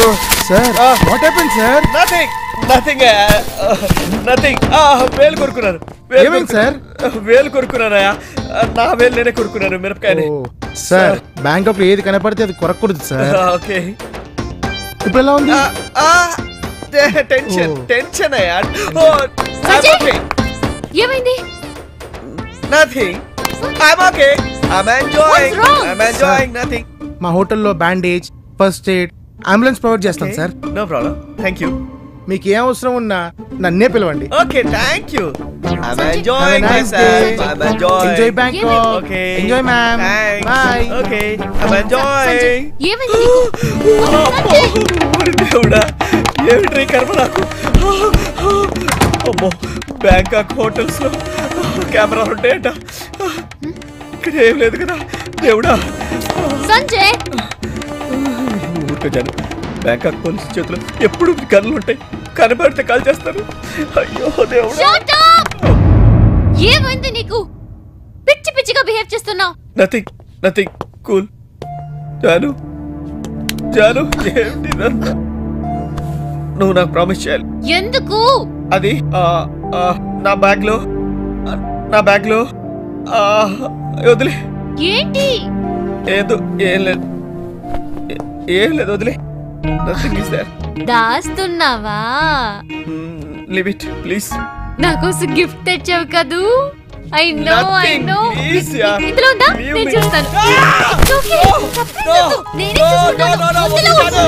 Sir what happen sir nothing nothing nothing వేలు కొరుకున్నాను వేలు ఏమైంది కొరుకు- వేలు కొరుకున్నానయ్యా నా వేలు నేనే కొరుకున్నాను మిరపకాయని సార్ బ్యాంకాక్ లో ఏది కనపడితే అది కొరకూడదు సార్ ఓకే ఇప్పుడు ఎలా ఉంది టెన్షన్ ఓ. టెన్షన్ అయ్యా సంజయ్! ఏమైంది nothing I'm okay I'm enjoying What's wrong? I'm enjoying nothing మా హోటల్లో bandage first aid ambulance provide చేస్తాం sir no problem thank you మీకు ఏం అవసరం ఉన్నా నన్నే పిలవండి okay thank you I'm Sanjay. Have a enjoying my nice day. Self I'm enjoying enjoy Bangkok okay enjoy ma'am bye okay I'm Sanjay enjoying ఏమైంది నీకు దేవుడా ఏమిటి కర్మ నాకు అమ్మో బ్యాంకాక్ హోటల్స్ లో కెమెరాలు ఉంటాయంట ఇక్కడ ఏం లేదు కదా దేవుడా సంజయ్ ఊరుకోజాను బ్యాంకాక్ పోలీస్ చేతిలో ఎప్పుడు గన్నులు ఉంటాయి కనబడితే కాల్ చేస్తారు అయ్యో దేవుడా Shut up! ఏమైంది నీకు పిచ్చి పిచ్చిగా బిహేవ్ చేస్తున్నావు నథింగ్ నథింగ్ కూల్ జాను జాను ఏమిటి ఇదంతా? నువ్వు నాకు ప్రామిస్ చేయాలి ఎందుకు అది ఆ, ఆ, నా బ్యాగ్ లో ఆ, నా బ్యాగ్ లో ఆ, వదిలే ఏంటి ఏదో ఏం లేదు ఏ- ఏం లేదు వదిలే నథింగ్ ఇస్ దేర్ దాస్తున్నావా లివ్ ఇట్ ప్లీజ్ నా కోసం గిఫ్ట్ తెచ్చావు కదూ I know I Nothing, no please, yeah. ఇందులో ఉందా Leave నేను me. చూస్తాను Ah! It's okay. తప్పేలేదు. నేనే చూసుకుంటాను. వదిలు.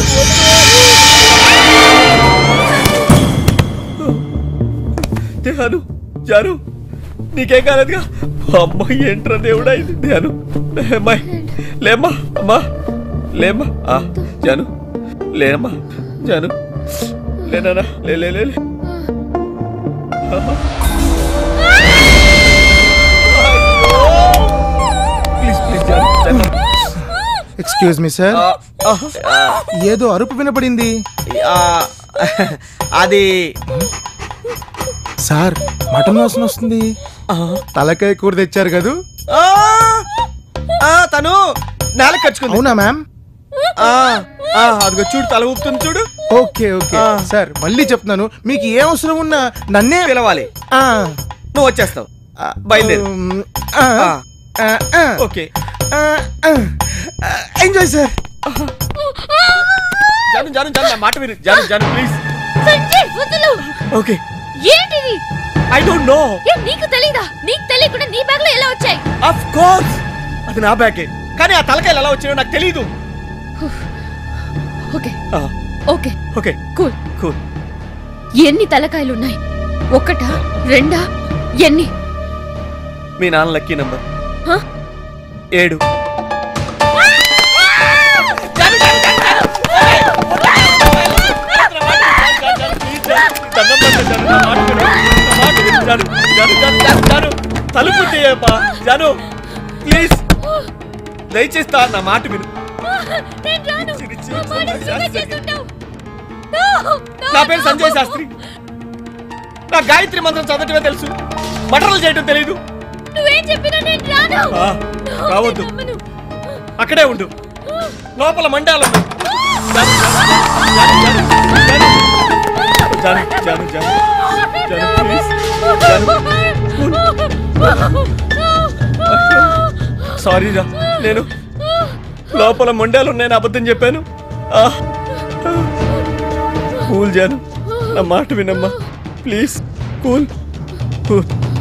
ధ్యాను జాను నీకేం కాలేదుగా అమ్మ ఏంట్రా దేవుడా ఇది ధ్యాను అమ్మాయి లేమ్మా అమ్మా లేమ్మా ఆ, జాను లేనమ్మా జాను లేనా లే లే లే లే. ప్లీజ్ ప్లీజ్ జాను జాను ఎక్స్క్యూజ్ మీ సార్ ఆ, ఆ, ఆ, ఏదో అరుపు వినపడింది ఆ, అది సార్ మటన్ వాసన వస్తుంది తలకాయ కూర తెచ్చారు కదూ ఆ, ఆ, తను నేల కచ్చుకుంది అవునా మ్యామ్ ఆ, ఆ, అదిగో చూడు తల ఊపుతుంది చూడు ఓకే ఓకే ఆ. సార్ మళ్ళీ చెప్తున్నాను మీకు ఏ అవసరం ఉన్నా నన్నే పిలవాలి ఆ, నువ్వు వచ్చేస్తావు ఆ, బయలుదేరు. ఉమ్, ఆ, ఆ, ఆ, ఆ, ఓకే ఆ, ఆ. ఎంజాయ్ సార్ జాను జాను జాను నా మాట విను జాను జాను ప్లీజ్ సంజయ్ వదులు ఓకే ఏంటిది ఐ డోంట్ నో ఏ నీకు తెలీదా నీకు తెలియకుండా నీ బ్యాగ్ లో ఎలా వచ్చాయి ఆఫ్ కోర్స్ అది నా బ్యాగే కానీ ఆ తలకాయలు ఎలా వచ్చినాయో నాకు తెలియదు okay okay okay cool cool ఎన్ని తలకాయలు ఉన్నాయి ఒకటా రెండా ఎన్ని మీ నాన్న లక్కీ నంబర్ హ? ఏడు తలుపు తీయమ్మా జాను ప్లీజ్ దయచేసి తా- నా మాట విను నేను రాను. చిరిచి మా మాట సంజయ్ నిజంగా శాస్త్రి. చేస్తుంటావు. No, no, నా పేరు no. సంజయ్ శాస్త్రి నా గాయత్రి మంత్రం చదవటమే తెలుసు బటర్లు చేయటం తెలియదు నువ్వేం చెప్పినా నేను రాను ఆ, No, రావద్దు. నేను నమ్మను. అక్కడే ఉండు లోపల మండాలు ఉన్నాయి. జాను, జాను, జాను, జాను, జాను, జాను, జాను, జాను, ప్లీజ్. సారీ రా నేను లోపల మొండాలు ఉన్నాయని అబద్ధం చెప్పాను ఆ. కూల్ జాను నా మాట వినమ్మా ప్లీజ్ కూల్ కూల్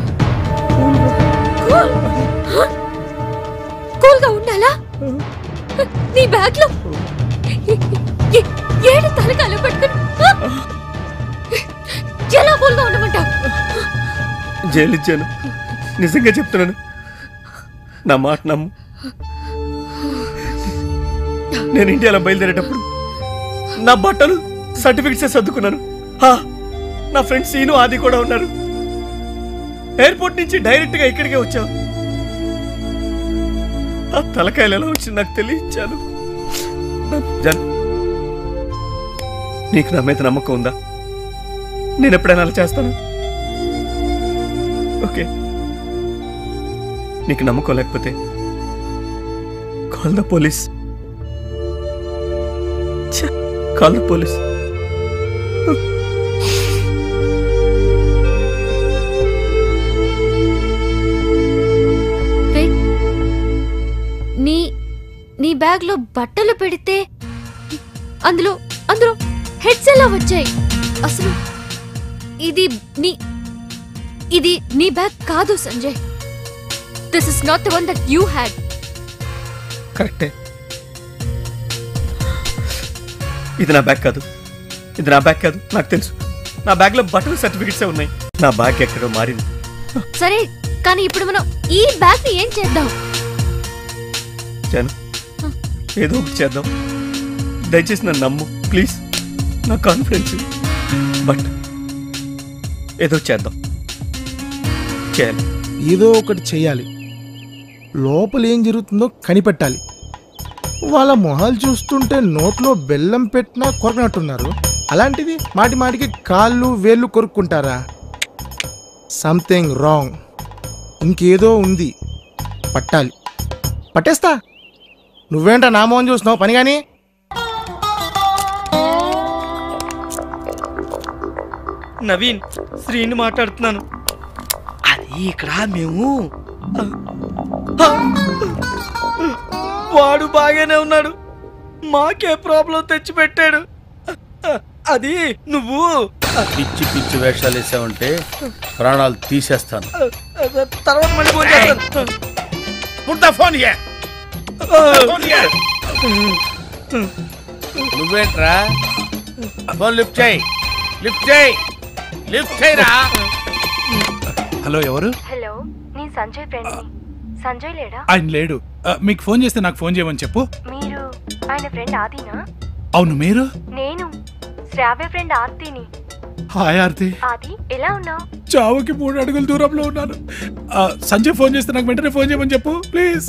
కూల్ గా ఉండాలా నీ బ్యాగ్ లో ఏ- ఏ- ఏడు తలకాయలు పట్టుకుని ఎలా కూల్ గా ఉండమంటావు జైలు ఇచ్చాను నిజంగా చెప్తున్నాను నా మాట నమ్ము నేను ఇండియాలో బయలుదేరేటప్పుడు నా బట్టలు సర్టిఫికెట్స్ సర్దుకున్నాను హా, నా ఫ్రెండ్స్ సీను ఆది కూడా ఉన్నారు ఎయిర్పోర్ట్ నుంచి డైరెక్ట్ గా ఇక్కడికే వచ్చావు ఆ తలకాయలు ఎలా వచ్చింది నాకు తెలియచాను జన్ నీకు నా మీద నమ్మకం ఉందా నేను ఎప్పుడైనా అలా చేస్తాను ఓకే నీకు నమ్మకం లేకపోతే call the police call police wait నీ నీ బ్యాగ్ లో బట్టలు పెడితే అందులో అందులో హెడ్స్ ఎలా వచ్చాయి అసలు ఇది నీ ఇది నీ బ్యాగ్ కాదు Sanjay this is not the one that you had కరెక్టే ఇది నా బ్యాగ్ కాదు ఇది నా బ్యాగ్ కాదు నాకు తెలుసు నా బ్యాగ్లో బట్టలు సర్టిఫికెట్సే ఉన్నాయి నా బ్యాగ్ ఎక్కడో మారింది సరే కానీ ఇప్పుడు మనం ఈ బ్యాగ్ ని ఏం చేద్దాం జాను ఏదో ఒకటి చేద్దాం దయచేసి నన్ను నమ్ము ప్లీజ్ నా కాన్ఫిడెన్స్ బట్ ఏదో చేద్దాం చేయాలి ఏదో ఒకటి చెయ్యాలి లోపల ఏం జరుగుతుందో కనిపెట్టాలి వాళ్ళ మొహాలు చూస్తుంటే నోట్లో బెల్లం పెట్టినా కొరకనట్టున్నారు అలాంటిది మాటి మాటికి కాళ్ళు వేళ్ళు కొరుక్కుంటారా సంథింగ్ రాంగ్ ఇంకేదో ఉంది పట్టాలి పట్టేస్తా నువ్వేంటా నా మోహన్ చూస్తున్నావు పని కానీ నవీన్ శ్రీని మాట్లాడుతున్నాను అది ఇక్కడ మేము వాడు బాగానే ఉన్నాడు మాకే ప్రాబ్లం తెచ్చి పెట్టాడు అది నువ్వు పిచ్చి పిచ్చి వేషాలు వేసావంటే ప్రాణాలు తీసేస్తాను తర్వాత మళ్ళీ ఫోన్ చేస్తాను పుట్ట ఫోన్ ఇయ్య. ఫోన్ ఇయ్య. నువ్వేంట్రా ఫోన్ లిఫ్ట్ చేయి లిఫ్ట్ చేయి లిఫ్ట్ చేయరా హలో ఎవరు హలో నేను సంజయ్ ఫ్రెండ్ని సంజయ్ లేడా ఆయన లేడు ఆ, మీకు ఫోన్ చేస్తే నాకు ఫోన్ చేయమని చెప్పు మీరు ఆయన ఫ్రెండ్ ఆదినా అవును మీరు నేను శ్రావ్య ఫ్రెండ్ ఆర్తిని హాయ్ ఆర్తి ఆది ఎలా ఉన్నావు చావుకి మూడు అడుగుల దూరంలో ఉన్నాను ఆ, సంజయ్ ఫోన్ చేస్తే నాకు వెంటనే ఫోన్ చేయమని చెప్పు ప్లీజ్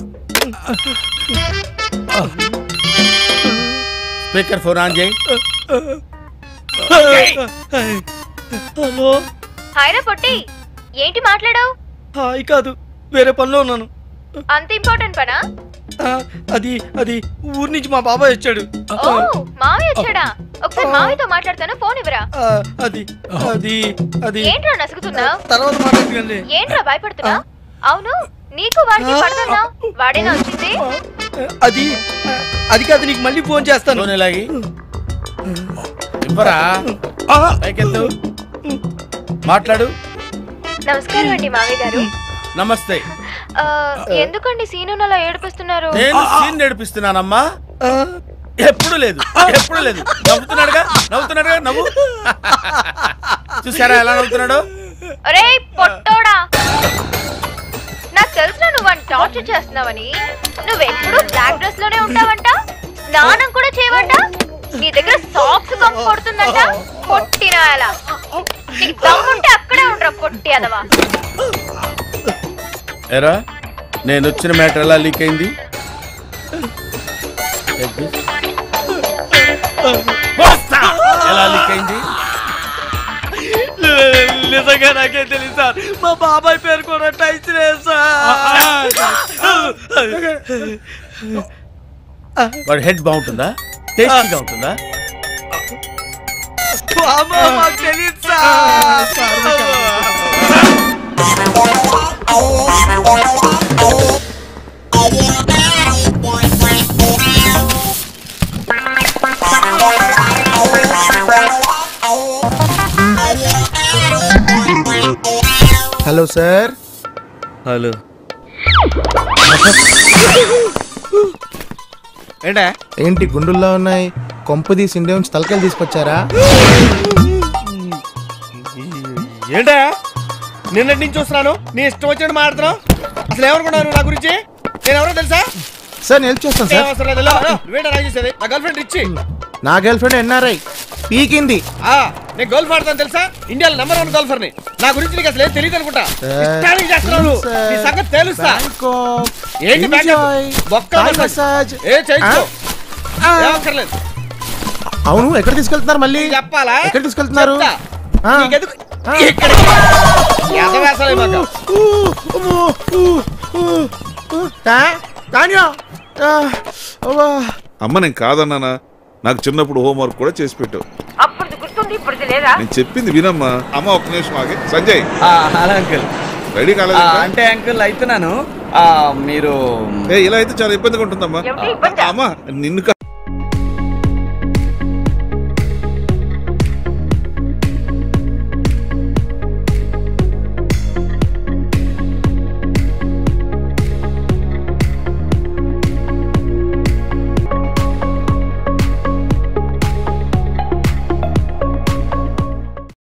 స్పీకర్ ఫోన్ ఆన్ చేయి హలో హాయ్రా పొట్టి ఏంటి మాట్లాడావు హాయ్ కాదు వేరే పనిలో ఉన్నాను అంత ఇంపార్టెంట్ పనా ఆ, అది అది ఊరి నుంచి మా బాబాయ్ వచ్చాడు ఓ మావయ్య వచ్చాడా ఒకసారి మావయ్యతో మాట్లాడతాను ఫోన్ ఇవ్వరా ఆ, అది అది అది ఏంట్రా నసుగుతున్నావు తర్వాత మాట్లాడుతుంది ఏంట్రా భయపడుతున్నావు అవును నీకు వాడికి పడుతుందా వాడేనా వచ్చింది అది అది కాదు నీకు మళ్ళీ ఫోన్ చేస్తాను ఫోన్ ఎలాగి ఇవ్వరా పైకెత్తు మాట్లాడు నమస్కారం అండి మావయ్య గారు నమస్తే ఆ, ఎందుకండి సీను అలా ఏడిపిస్తున్నారు నేను సీన్ నడిపిస్తున్నానమ్మా ఆ, ఎప్పుడు లేదు ఎప్పుడు లేదు నవ్వుతున్నాడుగా నవ్వుతున్నాడుగా నవ్వు చూసారా ఎలా నవ్వుతున్నాడు ఒరే పొట్టోడా నాకు తెలిసిన నువ్వు అని టార్చర్ చేస్తున్నావని నువ్వెప్పుడు బ్లాక్ డ్రెస్ లోనే ఉంటావంట స్నానం కూడా చేయవంట నీ దగ్గర సాక్స్ కంపు కొడుతుందంట పొట్టిన అలా నీకు దమ్ముంటే అక్కడే ఉండరా పొట్టి అదవా ఎరా నేను వచ్చిన మ్యాటర్ ఎలా లీక్ అయింది Take this. పోస్తా! ఎలా లీక్ అయింది నిజంగా నాకే తెలియదు సార్ మా బాబాయ్ పేరు కూడా టైస్ లేదు సార్ వాడి హెడ్ బాగుంటుందా టేస్టీగా ఉంటుందా బాబా మాకు తెలియదు సార్ హలో సార్ హలో ఏంటా ఏంటి గుండుల్లో ఉన్నాయి కొంపదీసి ఇండియా నుంచి తలకాయలు తీసుకొచ్చారా ఏంటా నిన్నటి నుంచి చూస్తున్నాను నీ ఇష్టం వచ్చినట్టు మాట్లాడుతున్నావు అసలు ఏమనుకున్నావు నా గురించి నేను ఎవరో తెలుసా సార్ నేను హెల్ప్ చేస్తాను ఏం సార్ అవసరం లేదు నువ్వేంటా నాకు చేసేది నా గర్ల్ ఫ్రెండ్ ఇచ్చి నా గర్ల్ ఫ్రెండ్ ఎన్ఆర్ఐ పీకింది ఆ, నేను గోల్ఫ్ ఆడతాను తెలుసా ఇండియాలో నెంబర్ వన్ గోల్ఫర్ ని నా గురించి నీకు అసలు ఏం తెలియదు అనుకుంటా ఇష్టానికి చేస్తున్నావు నువ్వు. నీ సంగతి తెలుస్తా ఏంటి బ్యాంకాక్? బొక్క మసాజ్. మసాజ్ ఏ చేయొచ్చు ఏం అక్కర్లేదు అవును ఎక్కడ తీసుకెళ్తున్నారు మళ్ళీ నీకు చెప్పాలా ఎక్కడ తీసుకెళ్తున్నారు చెప్తా. ఆ. నీకెందుకు? ఆ. ఇక్కడికి. ఎదవేసాలే మాకు. ఊ, అమ్మో, ఊ, ఊ, ఊ. తా- తాన్యా. ఆ, అవ్వా. అమ్మ నేను కాదన్నానా నాకు చిన్నప్పుడు హోంవర్క్ కూడా చేసి పెట్టావు అప్పుడు గుర్తుంది ఇప్పుడు లేదా నేను చెప్పింది వినమ్మా అమ్మ ఒక్క నిమిషం ఆగి సంజయ్ అలా అంకుల్ రెడీ కాలేదు ఇంకా? అంటే అంకుల్ అవుతున్నాను ఆ, మీరు ఏ ఇలా అయితే చాలా ఇబ్బందిగా ఉంటుందమ్మా ఏమిటి ఇబ్బందా? అమ్మా నిన్ను కా-